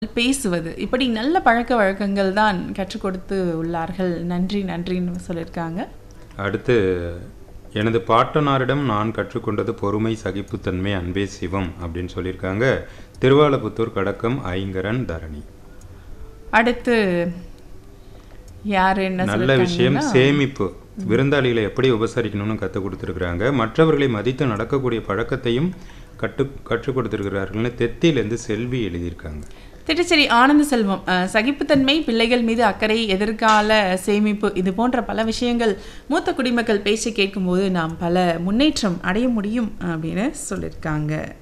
பேசுவது இப்படி நல்ல பழக்க வழக்கங்கள் தான் கற்றுக் கொடுத்து உள்ளார்கள் நன்றி நன்றின்னு சொல்லியிருக்காங்க அடுத்து எனது பாட்டனாரிடம் நான் கற்றுக்கொண்டது பொறுமை சகிப்புத்தன்மை அன்பே சிவம் அப்படின்னு சொல்லியிருக்காங்க திருவாலபுத்தூர் கடக்கம் ஐங்கரன் தரணி அடுத்து யார் என்ன நல்ல விஷயம் சொல்லியிருக்காங்கன்னா, சேமிப்பு விருந்தாளிகளை எப்படி உபசரிக்கணும்னு கற்றுக் கொடுத்துருக்குறாங்க மற்றவர்களை மதித்து நடக்கக்கூடிய பழக்கத்தையும் கட்டு கற்றுக் கொடுத்துருக்கிறார்கள்னு தெத்தியிலேருந்து செல்வி எழுதியிருக்காங்க திட்டச்சேரி ஆனந்த செல்வம் அஹ், சகிப்புத்தன்மை பிள்ளைகள் மீது அக்கறை எதிர்கால சேமிப்பு இது போன்ற பல விஷயங்கள் மூத்த குடிமக்கள் பேச்சு கேட்கும்போது நாம் பல முன்னேற்றம் அடைய முடியும் அப்படின்னு சொல்லியிருக்காங்க